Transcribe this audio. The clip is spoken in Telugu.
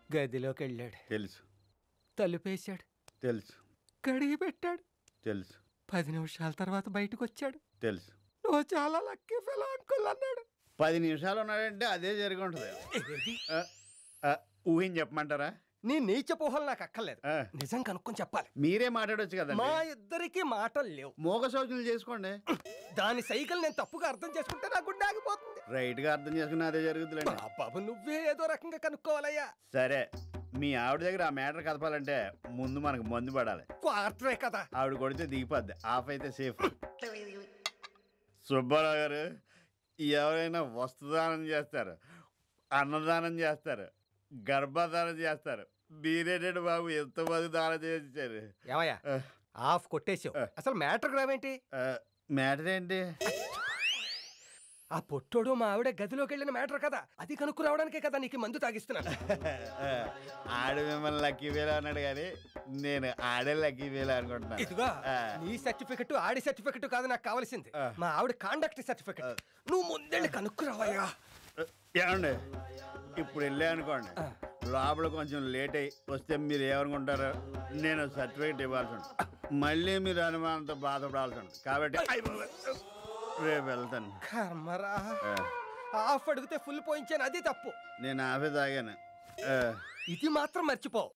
గదిలోకి వెళ్ళాడు తెలుసు తలుపేశాడు తెలుసు కడిగి పెట్టాడు తెలుసు పది నిమిషాల తర్వాత బయటకు వచ్చాడు తెలుసు నువ్వు చాలా లక్కీ ఫెలో అంకుల్ అన్నాడు పది నిమిషాలు ఉన్నాడంటే అదే జరిగి ఉంటుంది ఏది? ఆ, ఆ, ఊహించి చెప్పమంటారా నీ నీచ పోహలు నాకు అక్కర్లేదు ఆ. నిజం కనుక్కొని చెప్పాలి మీరే మాట్లాడొచ్చు కదండి మా ఇద్దరికి మాటలు లేవు మోగ సోచనలు చేసుకోండి దాని సైకిల్ నేను తప్పుగా అర్థం చేసుకుంటే నా గుండె ఆగిపోతుంది రైట్ గా అర్థం చేసుకుని అదే జరుగుతుందండి ఆ బాబు నువ్వే ఏదో రకంగా కనుక్కోవాలయ్యా సరే మీ ఆవిడ దగ్గర ఆ మ్యాటర్ కదపాలంటే ముందు మనకు మందు పడాలి క్వార్టరే కదా ఆవిడ కొడితే దిగిపోద్ది ఆఫ్ అయితే సేఫ్ సుబ్బారావు గారు ఎవరైనా వస్తుదానం చేస్తారు అన్నదానం చేస్తారు గర్భదానం చేస్తారు మీరేటండి బాబు ఎంతమంది దానం చేశారు ఏమయ్యా ఆఫ్ కొట్టేసావు అసలు మ్యాటర్ రావేంటి మ్యాటర్ ఏంటి ఆ పొట్టోడు మా ఆవిడ గదిలోకి వెళ్ళిన మ్యాటర్ కదా అది కనుక్కు రావడానికే కదా నీకు ఈ మందు తాగిస్తున్నాను ఆడు మిమ్మల్ని లక్కీ వేలా అన్నాడు కానీ నేను ఆడే లక్కీ వేలా అనుకుంటున్నాను ఇదిగో ఆ. నీ సర్టిఫికెట్ ఆడి సర్టిఫికెట్ కాదు నాకు కావాల్సింది మా ఆవిడ కాండక్ట్ సర్టిఫికెట్ నువ్వు ముందెళ్ళి కనుక్కు రావయ్యా ఏమండి ఇప్పుడు వెళ్ళే అనుకోండి లోపల కొంచెం లేట్ అయ్యి వస్తే మీరు ఏమనుకుంటారు నేను సర్టిఫికేట్ ఇవ్వాల్సి ఉంటుంది మళ్ళీ మీరు అనుమానంతో బాధపడాల్సి ఉంటుంది కాబట్టి రేపు వెళ్తాను కర్మరా ఆ, ఆఫ్ అడిగితే ఫుల్ పోయించాను అది తప్పు నేను ఆఫీస్ ఆగాను ఆ, ఇది మాత్రం మర్చిపో